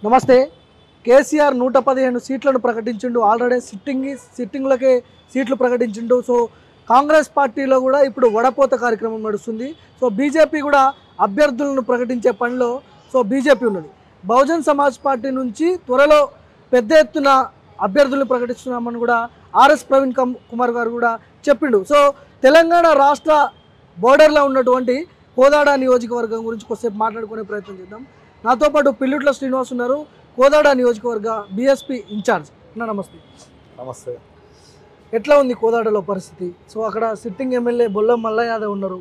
నమస్తే కేసీఆర్ నూట పదిహేను సీట్లను ప్రకటించిండు ఆల్రెడీ సిట్టింగ్ సిట్టింగ్లకే సీట్లు ప్రకటించిండు సో కాంగ్రెస్ పార్టీలో కూడా ఇప్పుడు వడపోత కార్యక్రమం నడుస్తుంది సో బీజేపీ కూడా అభ్యర్థులను ప్రకటించే పనిలో సో బీజేపీ ఉన్నది బహుజన్ సమాజ్ పార్టీ నుంచి త్వరలో పెద్ద ఎత్తున అభ్యర్థులను ప్రకటిస్తున్నామని కూడా ఆర్ఎస్ ప్రవీణ్ కమ్ కుమార్ గారు కూడా చెప్పిండు సో తెలంగాణ రాష్ట్ర బోర్డర్లో ఉన్నటువంటి కోదాడ నియోజకవర్గం గురించి కొద్దిసేపు మాట్లాడుకునే ప్రయత్నం చేద్దాం నాతో పాటు పిల్లుట్ల శ్రీనివాస్ ఉన్నారు కోదాడ నియోజకవర్గ బీఎస్పీ ఇన్ఛార్జ్ అన్న నమస్తే నమస్తే ఎట్లా ఉంది కోదాడలో పరిస్థితి సో అక్కడ సిట్టింగ్ ఎమ్మెల్యే బొల్లం మల్ల యాదవ్ ఉన్నారు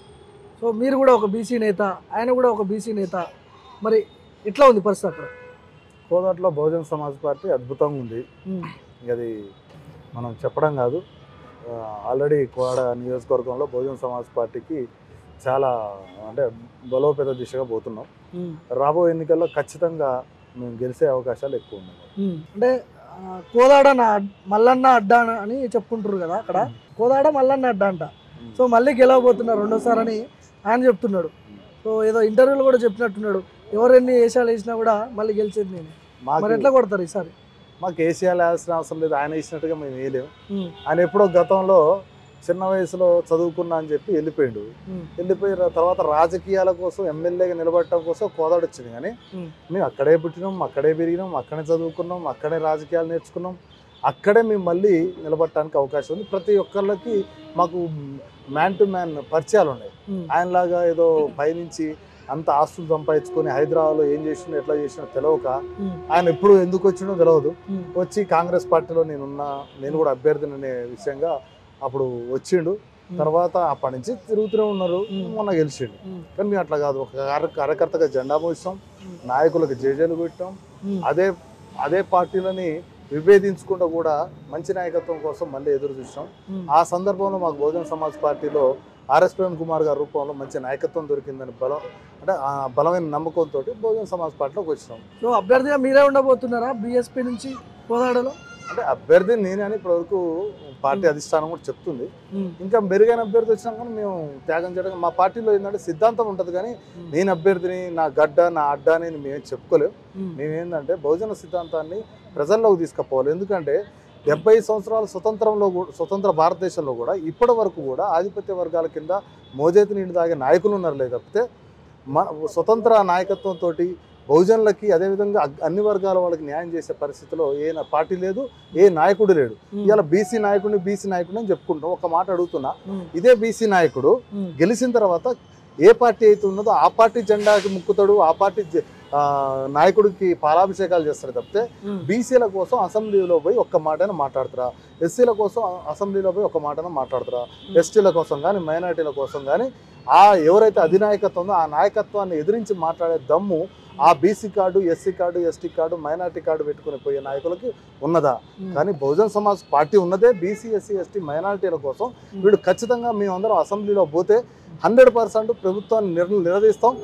సో మీరు కూడా ఒక బీసీ నేత ఆయన కూడా ఒక బీసీ నేత మరి ఎట్లా ఉంది పరిస్థితి అక్కడ కోదాట్లో బహుజన్ సమాజ్ పార్టీ అద్భుతంగా ఉంది ఉమ్, ఇంక అది మనం చెప్పడం కాదు ఆ, ఆల్రెడీ కోడ నియోజకవర్గంలో బహుజన్ సమాజ్ పార్టీకి చాలా అంటే బలోపేత దిశగా పోతున్నాం ఉమ్, రాబోయే ఎన్నికల్లో ఖచ్చితంగా మేము గెలిచే అవకాశాలు ఎక్కువ ఉన్నాయి ఉమ్. అంటే ఆ, కోదాడ నా మల్లన్న అడ్డా అని చెప్పుకుంటారు కదా అక్కడ కోదాడ మల్లన్న అడ్డా అంట సో మళ్ళీ గెలవబోతున్నారు రెండోసారి అని ఆయన చెప్తున్నాడు సో ఏదో ఇంటర్వ్యూలో కూడా చెప్పినట్టున్నాడు ఎవరు ఎన్ని వేషాలు వేసినా కూడా మళ్ళీ గెలిచేది నేను మరి మాకు ఎట్లా కొడతారు ఈసారి మాకు ఏసీఆర్ వేయాల్సిన అవసరం లేదు ఆయన ఇచ్చినట్టుగా మేము వేయలేము ఉమ్, ఆయన ఎప్పుడో గతంలో చిన్న వయసులో చదువుకున్నా అని చెప్పి వెళ్ళిపోయాడు ఉమ్, వెళ్ళిపోయిన తర్వాత రాజకీయాల కోసం ఎమ్మెల్యేగా నిలబడటం కోసం కోదాడ వచ్చింది కానీ ఉమ్. మేము అక్కడే పుట్టినాం అక్కడే పెరిగినాం అక్కడే చదువుకున్నాం అక్కడే రాజకీయాలు నేర్చుకున్నాం అక్కడే మేము మళ్ళీ నిలబడటానికి అవకాశం ఉంది ప్రతి ఒక్కళ్ళకి మాకు మ్యాన్ టు మ్యాన్ పరిచయాలు ఉన్నాయి ఉమ్, ఆయనలాగా ఏదో పైనుంచి అంత ఆస్తులు సంపాదించుకొని హైదరాబాద్లో ఏం చేసినా ఎట్లా చేసినా తెలియక ఉమ్, ఆయన ఎప్పుడు ఎందుకు వచ్చినో తెలియదు ఉమ్, వచ్చి కాంగ్రెస్ పార్టీలో నేనున్నా నేను కూడా అభ్యర్థిని అనే విషయంగా అప్పుడు వచ్చిండు ఉమ్, తర్వాత అప్పటి నుంచి తిరుగుతూనే ఉన్నారు ఉమ్. మొన్న గెలిచిండు ఉమ్, కానీ మేము అట్లా కాదు ఒక కార్య- కార్యకర్తగా జెండా మోస్తాం ఉమ్, నాయకులకు జేజేలు పెట్టాం ఉమ్, అదే అదే పార్టీలని విభేదించుకుంటూ కూడా మంచి నాయకత్వం కోసం మళ్ళీ ఎదురు చూసాం ఉమ్. ఆ సందర్భంలో మాకు బహుజన సమాజ్ పార్టీలో ఆర్ఎస్ ప్రేమ్ కుమార్ గారి రూపంలో మంచి నాయకత్వం దొరికిందని బలం అంటే ఆ బలమైన నమ్మకంతో బహుజన సమాజ్ పార్టీలోకి వచ్చినాం సో అభ్యర్థిగా మీరే ఉండబోతున్నారా బీఎస్పీ నుంచి కోదాడలో అంటే అభ్యర్థి నేనే అని ఇప్పటివరకు పార్టీ అధిష్టానం కూడా చెప్తుంది ఉమ్, ఇంకా మెరుగైన అభ్యర్థి వచ్చినా కానీ మేము త్యాగం చేయడం మా పార్టీలో ఏంటంటే సిద్ధాంతం ఉంటుంది కానీ ఉమ్, నేను అభ్యర్థిని నా గడ్డ నా అడ్డ అని మేము చెప్పుకోలేము ఉమ్, మేమేంటంటే బహుజన సిద్ధాంతాన్ని ప్రజల్లోకి తీసుకుపోవాలి ఎందుకంటే డెబ్బై సంవత్సరాల స్వతంత్రంలో కూడా స్వతంత్ర భారతదేశంలో కూడా ఇప్పటి వరకు కూడా ఆధిపత్య వర్గాల కింద మోజేతి నీళ్ళు తాగే నాయకులు ఉన్నారు లేదు తప్పితే మన స్వతంత్ర నాయకత్వంతో బహుజనులకి అదేవిధంగా అగ్- అన్ని వర్గాల వాళ్ళకి న్యాయం చేసే పరిస్థితిలో ఏ నా- పార్టీ లేదు ఏ నాయకుడు లేడు ఉమ్, ఇలా బీసీ నాయకుడిని బీసీ నాయకుడిని అని చెప్పుకుంటాం ఒక మాట అడుగుతున్నా ఉమ్, ఇదే బీసీ నాయకుడు ఉమ్, గెలిచిన తర్వాత ఏ పార్టీ అయితే ఉన్నదో ఆ పార్టీ జెండాకి ముక్కుతాడు ఆ పార్టీ జె- ఆ, నాయకుడికి పాలాభిషేకాలు చేస్తాడు తప్పితే ఉమ్, బీసీల కోసం అసెంబ్లీలో పోయి ఒక్క మాటనే మాట్లాడతారా ఎస్సీల కోసం అసెంబ్లీలో పోయి ఒక మాటనే మాట్లాడతారా ఎస్టీల కోసం కానీ మైనార్టీల కోసం కానీ ఆ ఎవరైతే అధినాయకత్వం ఉందో ఆ నాయకత్వాన్ని ఎదిరించి మాట్లాడే దమ్ము ఆ BC card SC card ST card minority card పెట్టుకుని పోయే నాయకులకి ఉన్నదా ఉమ్, కానీ బహుజన్ సమాజ్ పార్టీ ఉన్నదే బీసీ ఎస్సీ ఎస్టీ మైనారిటీల కోసం వీడు ఖచ్చితంగా మేమందరం అసెంబ్లీలో పోతే హండ్రెడ్ పర్సెంట్ ప్రభుత్వాన్ని నిర్ నిలదీస్తాం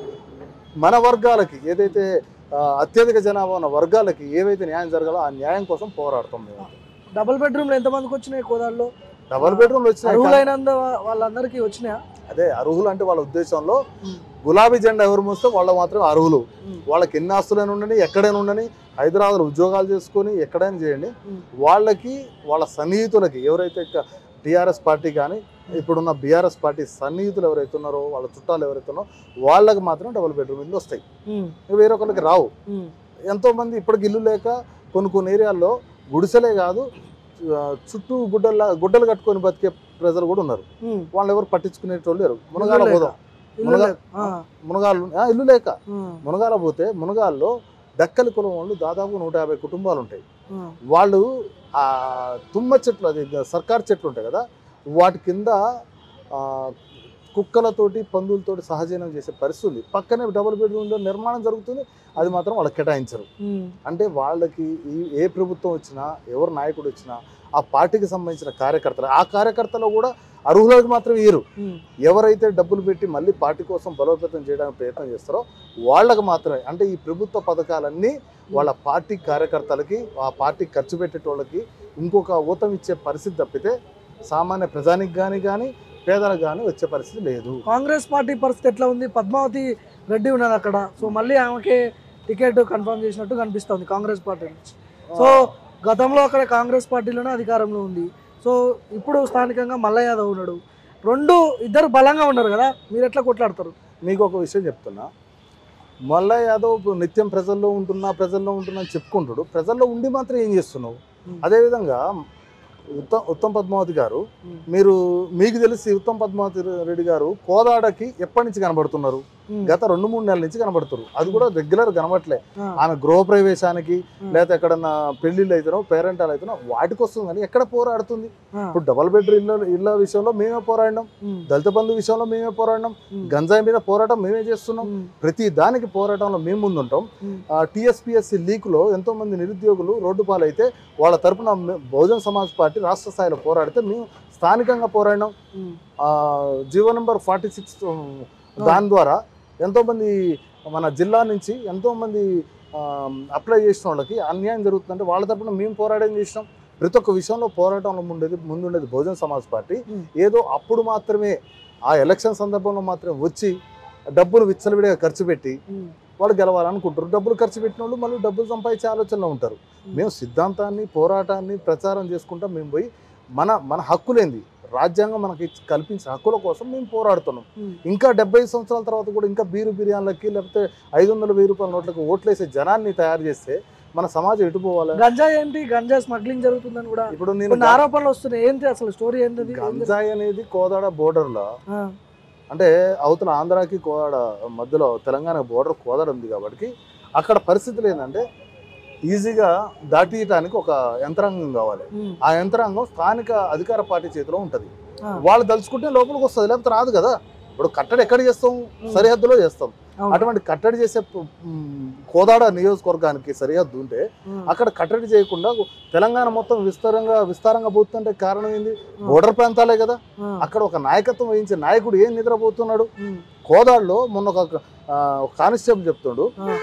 మన వర్గాలకి ఏదైతే ఆ, అత్యధిక జనాభా ఉన్న వర్గాలకి ఏవైతే న్యాయం జరగాలో ఆ న్యాయం కోసం పోరాడతాం మేము డబుల్ బెడ్రూమ్లు ఎంతమందికి వచ్చినాయి కోదాడలో డబల్ బెడ్రూమ్లు వచ్చినాయి కానీ అర్హులైనందు వాళ్ళందరికీ వచ్చినాయా అదే అర్హులు అంటే వాళ్ళ ఉద్దేశంలో ఉమ్, గులాబీ జెండా ఎవరు మోస్తే వాళ్ళు మాత్రం అర్హులు ఉమ్, వాళ్ళకి ఎన్ని ఆస్తులైనా ఉండని ఎక్కడైనా ఉండని హైదరాబాద్లో ఉద్యోగాలు చేసుకొని ఎక్కడైనా చేయండి ఉమ్, వాళ్ళకి వాళ్ళ సన్నిహితులకి ఎవరైతే టీఆర్ఎస్ పార్టీ కానీ ఇప్పుడున్న బీఆర్ఎస్ పార్టీ సన్నిహితులు ఎవరైతే ఉన్నారో వాళ్ళ చుట్టాలు ఎవరైతే ఉన్నారో వాళ్ళకి మాత్రం డబుల్ బెడ్రూమ్ ఇల్లు వస్తాయి ఉమ్, వేరే ఒకరికి రావు ఉమ్, ఎంతోమంది ఇప్పటికి ఇల్లు లేక కొన్ని కొన్ని ఏరియాల్లో గుడిసెలే కాదు ఆ, చుట్టూ గుడ్డల గుడ్డలు కట్టుకొని బతికే ప్రజలు కూడా ఉన్నారు ఉమ్. వాళ్ళు ఎవరు పట్టించుకునేటోళ్ళు లేరు మునగాల ఇల్లు లేక. పోదాం ఇల్లు మునగా- లేక. ఆ, మునగాళ్ళు ఆ, ఇల్లు లేక ఉమ్, మునగాల పోతే మునగాల్లో దక్కలి కులం వాళ్ళు దాదాపు నూట యాభై కుటుంబాలు ఉంటాయి ఉమ్, వాళ్ళు ఆ తుమ్మ చెట్లు అది సర్కార్ చెట్లు ఉంటాయి కదా వాటి కింద ఆ, కుక్కలతోటి పందులతోటి సహజీవనం చేసే పరిస్థితి ఉంది పక్కనే డబుల్ బెడ్రూమ్లో నిర్మాణం జరుగుతుంది అది మాత్రం వాళ్ళకి కేటాయించరు ఉమ్, అంటే వాళ్ళకి ఈ ఏ ప్రభుత్వం వచ్చినా ఎవరు నాయకుడు వచ్చినా ఆ పార్టీకి సంబంధించిన కార్యకర్తలు ఆ కార్యకర్తలు కూడా అర్హులకు మాత్రం ఇయ్యరు ఉమ్, ఎవరైతే డబ్బులు పెట్టి మళ్ళీ పార్టీ కోసం బలోపేతం చేయడానికి ప్రయత్నం చేస్తారో వాళ్ళకి మాత్రమే అంటే ఈ ప్రభుత్వ పథకాలన్నీ వాళ్ళ పార్టీ కార్యకర్తలకి ఆ పార్టీ ఖర్చు పెట్టేటోళ్ళకి ఇంకొక ఊతం ఇచ్చే పరిస్థితి తప్పితే సామాన్య ప్రజానికి కానీ కానీ పేదలకు కానీ వచ్చే పరిస్థితి లేదు కాంగ్రెస్ పార్టీ పరిస్థితి ఎట్లా ఉంది పద్మావతి రెడ్డి ఉన్నది అక్కడ సో మళ్ళీ ఆమెకే టికెట్ కన్ఫర్మ్ చేసినట్టు కనిపిస్తుంది కాంగ్రెస్ పార్టీ నుంచి సో గతంలో అక్కడ కాంగ్రెస్ పార్టీలోనే అధికారంలో ఉంది సో ఇప్పుడు స్థానికంగా మల్ల యాదవ్ ఉన్నాడు రెండు ఇద్దరు బలంగా ఉన్నారు కదా మీరు ఎట్లా కొట్లాడతారు మీకు ఒక విషయం చెప్తున్నా మల్ల యాదవ్ ఇప్పుడు నిత్యం ప్రజల్లో ఉంటున్నా ప్రజల్లో ఉంటున్నా అని చెప్పుకుంటాడు ప్రజల్లో ఉండి మాత్రం ఏం చేస్తున్నావు Hmm. అదేవిధంగా ఉత్తమ్ ఉత్తమ్ పద్మావతి గారు మీరు మీకు తెలిసి ఉత్తమ్ పద్మావతి రెడ్డి గారు కోదాడకి ఎప్పటి నుంచి కనబడుతున్నారు గత రెండు మూడు నెలల నుంచి కనబడుతున్నారు అది కూడా రెగ్యులర్ కనబడట్లే ఆ, ఆమె గృహప్రవేశానికి Hmm. లేకపోతే ఎక్కడన్నా పెళ్లిళ్ళు అయితేనో పేరెంటాలు అయితేనో వాటికి వస్తుంది కానీ ఎక్కడ పోరాడుతుంది ఆ, ఇప్పుడు డబల్ బెడ్రూమ్ ఇళ్ళ ఇళ్ళ విషయంలో మేమే పోరాడినాం ఉమ్, దళిత బంధు విషయంలో మేమే పోరాడినాం ఉమ్, గంజాయి మీద పోరాటం మేమే చేస్తున్నాం ఉమ్, ప్రతి దానికి పోరాటంలో మేము ముందుంటాం ఉమ్, టీఎస్పీఎస్సీ లీక్లో ఎంతో మంది నిరుద్యోగులు రోడ్డు పాలైతే వాళ్ళ తరపున మే- బహుజన్ సమాజ్ పార్టీ రాష్ట్ర స్థాయిలో పోరాడితే మేము స్థానికంగా పోరాడినాం ఉమ్, ఆ, జీవో నెంబర్ ఫార్టీ సిక్స్ దాని ద్వారా ఎంతోమంది మన జిల్లా నుంచి ఎంతోమంది అప్లై చేసిన వాళ్ళకి అన్యాయం జరుగుతుందంటే వాళ్ళ తరపున మేము పోరాటం చేసినాం ప్రతి ఒక్క విషయంలో పోరాటంలో ఉండేది ముందుండేది బహుజన్ సమాజ్ పార్టీ ఉమ్. ఏదో అప్పుడు మాత్రమే ఆ ఎలక్షన్ సందర్భంలో మాత్రమే వచ్చి డబ్బులు విచ్చలవిడిగా ఖర్చు పెట్టి ఉమ్, వాళ్ళు గెలవాలనుకుంటారు డబ్బులు ఖర్చు పెట్టిన వాళ్ళు మళ్ళీ డబ్బులు సంపాదించే ఆలోచనలో ఉంటారు మేము సిద్ధాంతాన్ని పోరాటాన్ని ప్రచారం చేసుకుంటా మేము పోయి మన మన హక్కులేంది రాజ్యాంగం మనకి ఇచ్చి- కల్పించిన హక్కుల కోసం మేము పోరాడుతున్నాం ఉమ్, ఇంకా డెబ్బై సంవత్సరాల తర్వాత కూడా ఇంకా బీరు బిర్యానీలకి లేకపోతే ఐదు వందల వెయ్యి రూపాయల నోట్లకి ఓట్లేసే జనాన్ని తయారు చేస్తే మన సమాజం ఎటు పోవాలి గంజాయి ఏంటి గంజాయి స్మగ్లింగ్ జరుగుతుందని కూడా ఇప్పుడు నేను కొన్ని ఆరోపణలు వస్తున్నాయి ఏంటి అసలు స్టోరీ ఏంటి అది? గంజాయి అనేది కోదాడ బోర్డర్లో ఆ, అంటే అవతల ఆంధ్రాకి కోదాడ మధ్యలో తెలంగాణ బోర్డర్ కోదాడ ఉంది కాబట్టి అక్కడ పరిస్థితులు ఏంటంటే ఈజీగా దాటియటానికి ఒక యంత్రాంగం కావాలి ఉమ్, ఆ యంత్రాంగం స్థానిక అధికార పార్టీ చేతిలో ఉంటుంది ఆ, వాళ్ళు తలుచుకుంటే లోపలికి వస్తుంది లేకపోతే రాదు కదా ఇప్పుడు కట్టడి ఎక్కడ చేస్తాం సరిహద్దులో చేస్తాం అవును. అటువంటి కట్టడి చేసే మ్, కోదాడ నియోజకవర్గానికి సరిహద్దు ఉంటే ఆ, అక్కడ కట్టడి చేయకుండా తెలంగాణ మొత్తం విస్తారంగా విస్తారంగా పోతుంటే కారణం ఏంది ఆ, బోర్డర్ ప్రాంతాలే కదా ఆ, అక్కడ ఒక నాయకత్వం వహించే నాయకుడు ఏం నిద్రపోతున్నాడు ఉమ్, కోదాడులో మొన్న ఒక ఆ, ఒక కానిస్టేబుల్ చెప్తుండు ఆ,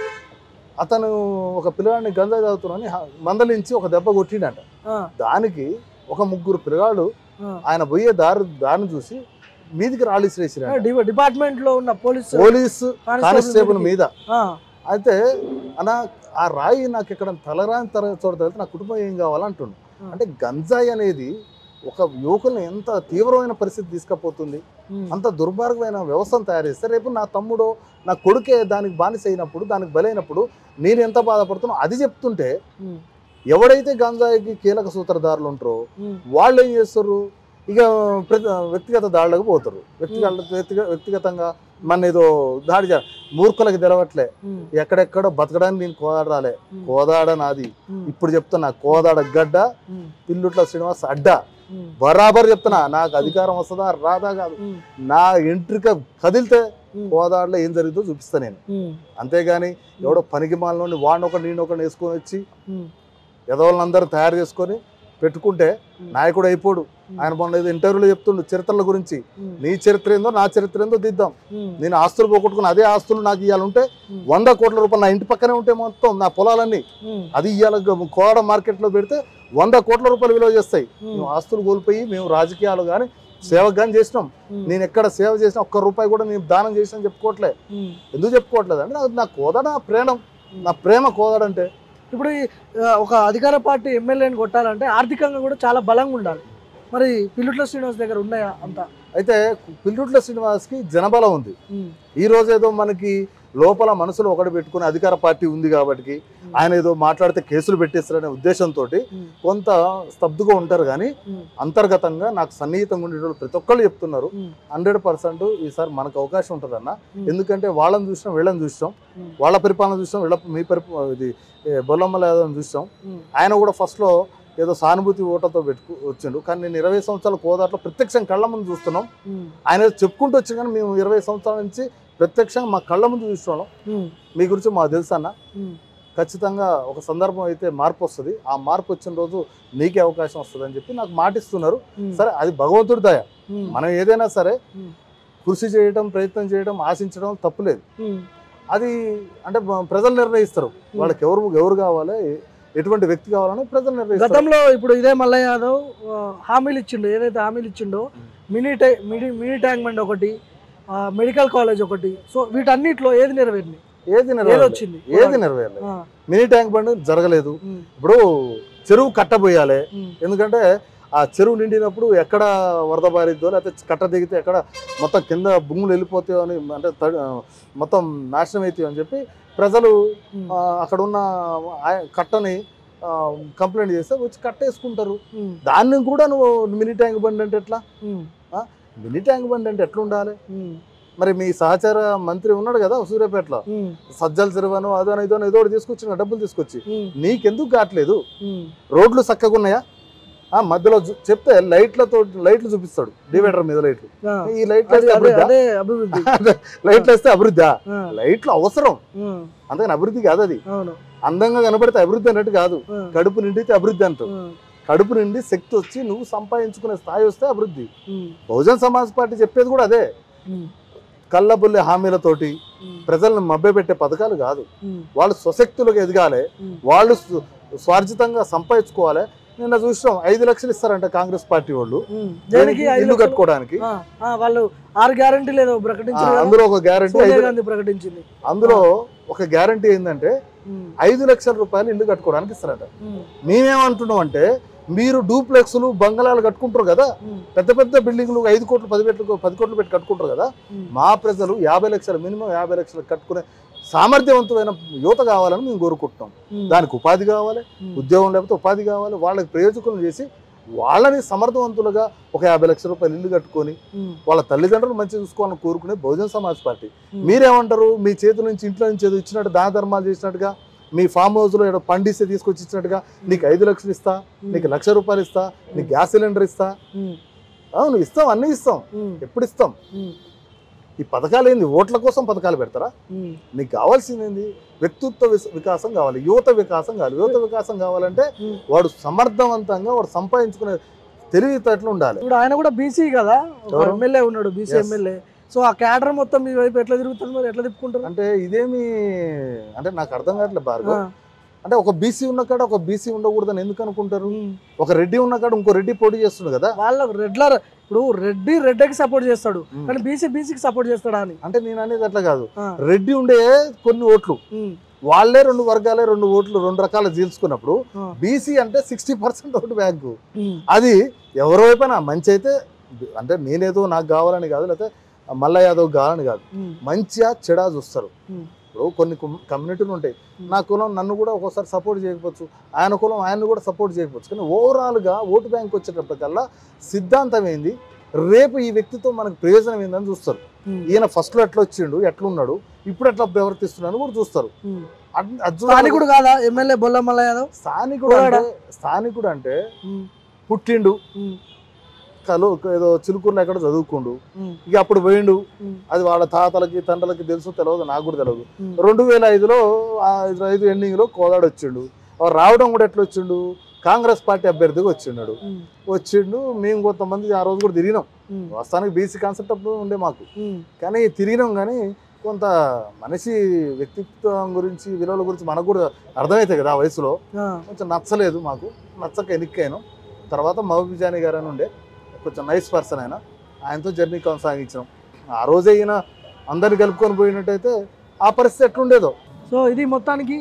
అతను ఒక పిల్లగాడిని గంజాయి తాగుతున్నాని మందలించి ఒక దెబ్బ కొట్టిండట ఆ, దానికి ఒక ముగ్గురు పిల్లగాడు ఆ. ఆయన పోయే దారి దారిని చూసి మీదికి రాళ్ళు విసిరేసిరంట. డి- డిపార్ట్మెంట్ లో ఉన్న పోలీస్ పోలీసు కానిస్టేబుల్ కానిస్టేబుల్ మీదకి. మీద ఆ, అయితే అన్న ఆ రాయి నాకు ఇక్కడ తలరాని తర చోట తగిలితే నా కుటుంబం ఏం కావాలంటుండు ఆ. అంటే గంజాయి అనేది ఒక యువకుల్ని ఎంత తీవ్రమైన పరిస్థితి తీసుకుపోతుంది ఉమ్, అంత దుర్మార్గమైన వ్యవస్థను తయారు చేస్తే రేపు నా తమ్ముడో నా కొడుకే దానికి బానిస అయినప్పుడు దానికి బలైనప్పుడు నేను ఎంత బాధపడుతున్నా అది చెప్తుంటే ఉమ్, ఎవడైతే గంజాయికి కీలక సూత్రధారులు ఉంటారో ఉమ్, వాళ్ళు ఏం చేస్తారు ఇక ప్రతి వ్యక్తిగత దాడులకు పోతారు వ్యక్తిగత వ్యక్తిగత వ్యక్తిగతంగా మన ఏదో దాడి చే మూర్ఖులకు తెలవట్లే ఉమ్, ఎక్కడెక్కడో బతకడానికి నేను కోదాడ రాలే ఉమ్, కోదాడ నాది ఉమ్, ఇప్పుడు చెప్తున్నా కోదాడ గడ్డ ఉమ్, పిల్లుట్ల శ్రీనివాస్ అడ్డ ఉమ్, బరాబర్ చెప్తున్నా నాకు అధికారం వస్తుందా రాదా కాదు ఉమ్, నా ఎంట్రిక కదిలితే ఉమ్, కోదాడలో ఏం జరిగిందో చూపిస్తా నేను ఉమ్, అంతేగాని ఎవడో పనికి మాలని వాడినొకటి నేనొకటి వేసుకొని వచ్చి ఉమ్, ఎదవాళ్ళందరూ తయారు చేసుకొని పెట్టుకుంటే ఉమ్, నాయకుడు అయిపోడు ఆయన మొన్న ఏదో ఇంటర్వ్యూలో చెప్తుండు చరిత్రల గురించి ఉమ్, నీ చరిత్ర ఏందో నా చరిత్ర ఏందో దిద్దాం ఉమ్, నేను ఆస్తులు పోగొట్టుకుని అదే ఆస్తులు నాకు ఇవ్వాలంటే ఉమ్, వంద కోట్ల రూపాయలు నా ఇంటి పక్కనే ఉంటే మొత్తం నా పొలాలన్నీ ఉమ్, అది ఇవాళ కోడ మార్కెట్లో పెడితే వంద కోట్ల రూపాయలు విలువ చేస్తాయి ఉమ్, మేము ఆస్తులు కోల్పోయి మేము రాజకీయాలు కానీ సేవకు కానీ చేసినాం ఉమ్, నేను ఎక్కడ సేవ చేసిన ఒక్క రూపాయి కూడా నేను దానం చేసిన చెప్పుకోవట్లే ఉమ్. ఎందుకు చెప్పుకోవట్లేదు అంటే నాకు నా కోదడ నా ప్రేమ నా ప్రేమ కోదడంటే ఇప్పుడు ఈ, ఆ, ఒక అధికార పార్టీ ఎమ్మెల్యేని కొట్టాలంటే ఆర్థికంగా కూడా చాలా బలంగా ఉండాలి మరి పిల్లుట్ల శ్రీనివాస్ దగ్గర ఉన్నాయా అంత అయితే పిల్లుట్ల శ్రీనివాస్కి జనబలం ఉంది ఉమ్, ఈ రోజు ఏదో మనకి లోపల మనసులో ఒకటి పెట్టుకుని అధికార పార్టీ ఉంది కాబట్టి ఆయన ఏదో మాట్లాడితే కేసులు పెట్టేస్తారనే ఉద్దేశంతో ఉమ్, కొంత స్తబ్దుగా ఉంటారు కానీ ఉమ్, అంతర్గతంగా నాకు సన్నిహితంగా ఉండేటోళ్ళు ప్రతి ఒక్కళ్ళు చెప్తున్నారు ఉమ్, హండ్రెడ్ పర్సెంట్ ఈసారి మనకు అవకాశం ఉంటుందన్న ఉమ్. ఎందుకంటే వాళ్ళని చూసినాం వీళ్ళని చూసినాం ఉమ్. వాళ్ళ పరిపాలన చూసినాం వీళ్ళ మీ పరిప ఇది ఏ, బొల్లమ్మల యాదవ్ని చూసినాం ఉమ్, ఆయన కూడా ఫస్ట్లో ఏదో సానుభూతి ఓటతో పెట్టుకు వచ్చిండు కానీ నేను ఇరవై సంవత్సరాల కోదాట్లో ప్రత్యక్షం కళ్ళ ముందు చూస్తున్నాం ఉమ్, ఆయన ఏదో చెప్పుకుంటూ వచ్చి కానీ మేము ఇరవై సంవత్సరాల నుంచి ప్రత్యక్షంగా మా కళ్ళ ముందు చూస్తున్నాం ఉమ్, మీ గురించి మాకు తెలుసు అన్న ఉమ్, ఖచ్చితంగా ఒక సందర్భం అయితే మార్పు వస్తుంది ఆ మార్పు వచ్చిన రోజు నీకే అవకాశం వస్తుంది అని చెప్పి నాకు మాటిస్తున్నారు ఉమ్, సరే అది భగవంతుడి దయ ఉమ్, మనం ఏదైనా సరే ఉమ్, కృషి చేయడం ప్రయత్నం చేయడం ఆశించడం తప్పులేదు ఉమ్, అది అంటే మ- ప్రజలు నిర్ణయిస్తారు వాళ్ళకి ఎవరు ఎవరు కావాలి ఎటువంటి వ్యక్తి కావాలని ప్రజలు నిర్ణయిస్తారు గతంలో ఇప్పుడు ఇదే మల్లయ్య యాదవ్ ఆ, హామీలు ఇచ్చిండు ఏదైతే హామీలు ఇచ్చిండో మినీ టై మినీ మినీ ట్యాంక్ బండ్ ఒకటి ఆ, మెడికల్ కాలేజ్ ఒకటి సో వీటన్నిటిలో ఏది నెరవేరింది ఏది ఏది నెరవేరలేదు వచ్చింది ఏది నెరవేరలేదు ఆ, మినీ ట్యాంక్ బండ్ జరగలేదు ఉమ్, ఇప్పుడు చెరువు కట్టబోయాలి ఉమ్, ఎందుకంటే ఆ చెరువు నిండినప్పుడు ఎక్కడ వరద బారిద్దో లేకపోతే కట్ట దిగితే ఎక్కడ మొత్తం కింద భూములు వెళ్ళిపోతాయో అని అంటే తడి- మొత్తం నాశనం అవుతాయో అని చెప్పి ప్రజలు ఉమ్, ఆ, అక్కడ ఉన్న ఆ- కట్టని కంప్లైంట్ చేస్తే వచ్చి కట్టేసుకుంటారు ఉమ్, దాన్ని కూడా నువ్వు మినీ ట్యాంక్ బండ్ అంటే ఎట్లా ఉమ్, మినీ ట్యాంక్ బండ్ అంటే ఎట్లా ఉండాలి ఉమ్, మరి మీ సహచార మంత్రి ఉన్నాడు కదా సూర్యాపేటలో ఉమ్, సజ్జల చెరువను అదోనో ఇదోనో ఏదో ఒకటి తీసుకొచ్చిన డబ్బులు తీసుకొచ్చి ఉమ్, నీకెందుకు కావట్లేదు ఉమ్, రోడ్లు చక్కగా ఉన్నాయా ఆ మధ్యలో చూ- చెప్తే లైట్లతో లైట్లు చూపిస్తాడు డివైడర్ మీద లైట్లు ఆ, ఈ లైట్లు అదే వేస్తే అదే అభివృద్ధి అదే అభివృద్ధి లైట్లు వేస్తే అభివృద్ధి ఆ, లైట్లు అవసరం ఉమ్, అందుకని అభివృద్ధి కాదు అది అవును అందంగా కనబడితే అభివృద్ధి అన్నట్టు కాదు ఆ, కడుపు నిండితే అభివృద్ధి అంటావు ఉమ్, కడుపు నిండి శక్తి వచ్చి నువ్వు సంపాదించుకునే స్థాయి వస్తే అభివృద్ధి ఉమ్, బహుజన్ సమాజ్ పార్టీ చెప్పేది కూడా అదే ఉమ్, కళ్ళబుల్లి హామీలతోటి ఉమ్, ప్రజలను మభ్యపెట్టే పథకాలు కాదు ఉమ్, వాళ్ళు స్వశక్తులకు ఎదగాలి ఉమ్. వాళ్ళు స్వ- స్వార్జితంగా సంపాదించుకోవాలి నిన్న చూసినాం ఐదు లక్షలు ఇస్తారంట కాంగ్రెస్ పార్టీ వాళ్ళు ఉమ్. దేనికి ఐదు ఇల్లు లక్షలు? కట్టుకోవడానికి ఆ, ఆ, వాళ్ళు ఆరు గ్యారంటీ లేదో ఆ, ప్రకటించారు కదా. అందులో ఒక గ్యారంటీ సోనియా గాంధీ ప్రకటించింది అందులో ఒక గ్యారంటీ ఏంటంటే ఉమ్, ఐదు లక్షల రూపాయలు ఇల్లు కట్టుకోవడానికి ఇస్తారట ఉమ్, మేమేమంటున్నాం అంటే మీరు డూప్లెక్స్లు బంగళాలు కట్టుకుంటారు కదా ఉమ్, పెద్ద పెద్ద బిల్డింగ్లు ఐదు కోట్లు పది కోట్లు పది కోట్లు పెట్టి కట్టుకుంటారు కదా ఉమ్, మా ప్రజలు యాభై లక్షలు మినిమం యాభై లక్షలు కట్టుకునే సామర్థ్యవంతమైన యువత కావాలని మేము కోరుకుంటున్నాం ఉమ్, దానికి ఉపాధి కావాలి ఉమ్, ఉద్యోగం లేకపోతే ఉపాధి కావాలి వాళ్ళకి ప్రయోజకులను చేసి వాళ్ళని సమర్థవంతులుగా ఒక యాభై లక్షల రూపాయలు ఇల్లు కట్టుకొని ఉమ్, వాళ్ళ తల్లిదండ్రులు మంచిగా చూసుకోవాలని కోరుకునే బహుజన్ సమాజ్ పార్టీ ఉమ్. మీరేమంటారు మీ చేతి నుంచి ఇంట్లో నుంచి ఏదో ఇచ్చినట్టు దాన ధర్మాలు చేసినట్టుగా మీ ఫామ్ హౌస్లో ఏదో పండిస్తే తీసుకొచ్చి ఇచ్చినట్టుగా నీకు ఐదు లక్షలు ఇస్తా ఉమ్, నీకు లక్ష రూపాయలు ఇస్తా నీకు గ్యాస్ సిలిండర్ ఇస్తా ఉమ్, అవును ఇస్తాం అన్నీ ఇస్తాం ఉమ్, ఎప్పుడు ఇస్తాం ఉమ్, ఈ పథకాలు ఏంది ఓట్ల కోసం పథకాలు పెడతారా ఉమ్, నీకు కావాల్సింది ఏంది వ్యక్తిత్వ విస- వికాసం కావాలి యువత వికాసం కావాలి యువత వికాసం కావాలంటే ఉమ్. వాడు సమర్థవంతంగా వాడు సంపాదించుకునే తెలివితేటలు ఉండాలి ఇప్పుడు ఆయన కూడా బీసీ కదా ఒక ఎవరు? ఎమ్మెల్యే ఉన్నాడు బీసీ Yes. ఎమ్మెల్యే సో ఆ క్యాడర్ మొత్తం మీ వైపు ఎట్లా తిరుగుతుంది మరి ఎట్లా తిప్పుకుంటారు అంటే ఇదేమి అంటే నాకు అర్థం కావట్లేదు ఆ, భార్గవ్ అంటే ఒక బీసీ ఉన్న కాడ ఒక బీసీ ఉండకూడదని ఎందుకు అనుకుంటారు ఉమ్. ఒక రెడ్డి ఉన్న కాడ ఇంకో రెడ్డి పోటీ చేస్తుంది కదా వాళ్ళ రెడ్లర్ ఇప్పుడు రెడ్డి రెడ్డికి సపోర్ట్ చేస్తాడు కానీ బీసీ బీసీకి సపోర్ట్ చేస్తాడా అని అంటే నేను అనేది అట్లా కాదు ఆ, రెడ్డి ఉండే కొన్ని ఓట్లు ఉమ్, వాళ్ళే రెండు వర్గాలే రెండు ఓట్లు రెండు రకాలు చీల్చుకున్నప్పుడు ఆ, బీసీ అంటే సిక్స్టీ పర్సెంట్ ఓటు బ్యాంకు ఉమ్, అది ఎవరి వైపున మంచి అయితే అంటే నేనేదో నాకు కావాలని కాదు లేకపోతే మల్ల యాదవ్ కావాలని కాదు ఉమ్, మంచిగా చెడా చూస్తారు ఉమ్, ఇప్పుడు కొన్ని కుమ్- కమ్యూనిటీలు ఉంటాయి నా కులం నన్ను కూడా ఒక్కోసారి సపోర్ట్ చేయకపోవచ్చు ఆయన కులం ఆయన్ని కూడా సపోర్ట్ చేయకపోవచ్చు కానీ ఓవరాల్గా ఓటు బ్యాంక్ వచ్చేటప్పటికల్లా సిద్ధాంతం ఏంది రేపు ఈ వ్యక్తితో మనకు ప్రయోజనం ఏందని చూస్తారు ఉమ్, ఈయన ఫస్ట్లో ఎట్లా వచ్చిండు ఎట్లున్నాడు ఇప్పుడు ఎట్లా ప్రవర్తిస్తున్నాడు కూడా చూస్తారు ఉమ్. అద్- అది చూడాలి. స్థానికుడు కాదా ఎమ్మెల్యే బొల్ల మల్ల యాదవ్ స్థానికుడు అంటే స్థానికుడు అంటే ఉమ్, పుట్టిండు ఉమ్, కలు ఏదో చిలుకూరులో ఎక్కడ చదువుకుండు ఉమ్, ఇక అప్పుడు పోయిండు ఉమ్, అది వాళ్ళ తాతలకి తండ్రులకి తెలుసు తెలియదు నాకు కూడా తెలియదు ఉమ్. రెండు వేల ఐదులో ఆ ఐదు ఎండింగ్లో కోదాడు వచ్చిండు ఆ రావడం కూడా ఎట్లా వచ్చిండు కాంగ్రెస్ పార్టీ అభ్యర్థిగా వచ్చిండు ఉమ్, వచ్చిండు మేము కొంతమంది ఆ రోజు కూడా తిరిగినాం ఉమ్, వాస్తవానికి బీసీ కాన్సెప్ట్ అప్పుడు ఉండే మాకు ఉమ్, కానీ తిరిగినాం కానీ కొంత మనిషి వ్యక్తిత్వం గురించి విలువల గురించి మనకు కూడా అర్థమవుతాయి కదా ఆ వయసులో ఆ, కొంచెం నచ్చలేదు మాకు నచ్చక ఎన్నికైనాం తర్వాత మహబూబిజాని గారు అని ఉండే కొంచెం నైస్ పర్సన్ ఆయన ఆయనతో జర్నీ కొనసాగించాం ఆ రోజే ఈయన అందరిని కలుపుకొని పోయినట్టయితే ఆ పరిస్థితి ఎట్లుండేదో సో ఇది మొత్తానికి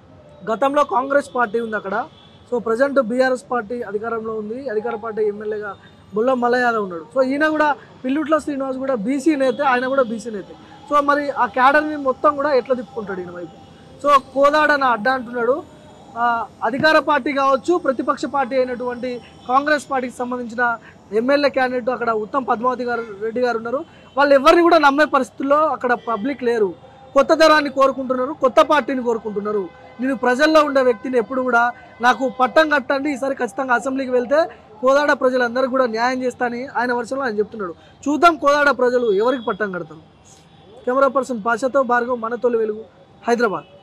గతంలో కాంగ్రెస్ పార్టీ ఉంది అక్కడ సో ప్రజెంట్ బీఆర్ఎస్ పార్టీ అధికారంలో ఉంది అధికార పార్టీ ఎమ్మెల్యేగా బుల్లం మల్లయ్య యాదవ్ ఉన్నాడు సో ఈయన కూడా పిల్లుట్ల శ్రీనివాస్ కూడా బీసీ నేతే ఆయన కూడా బీసీ నేతే సో మరి ఆ క్యాడర్ని మొత్తం కూడా ఎట్లా తిప్పుకుంటాడు ఈయన వైపు సో కోదాడన అడ్డ అంటున్నాడు ఆ, అధికార పార్టీ కావచ్చు ప్రతిపక్ష పార్టీ అయినటువంటి కాంగ్రెస్ పార్టీకి సంబంధించిన ఎమ్మెల్యే క్యాండిడేట్ అక్కడ ఉత్తమ్ పద్మావతి గారు రెడ్డి గారు ఉన్నారు వాళ్ళు ఎవరిని కూడా నమ్మే పరిస్థితుల్లో అక్కడ పబ్లిక్ లేరు కొత్త తరాన్ని కోరుకుంటున్నారు కొత్త పార్టీని కోరుకుంటున్నారు నేను ప్రజల్లో ఉండే వ్యక్తిని ఎప్పుడు కూడా నాకు పట్టం కట్టండి ఈసారి ఖచ్చితంగా అసెంబ్లీకి వెళ్తే కోదాడ ప్రజలందరూ కూడా న్యాయం చేస్తానని ఆయన వర్షంలో ఆయన చెప్తున్నాడు చూద్దాం కోదాడ ప్రజలు ఎవరికి పట్టం కడతారు కెమెరా పర్సన్ పాషతో భార్గవ్ మన తొలి వెలుగు హైదరాబాద్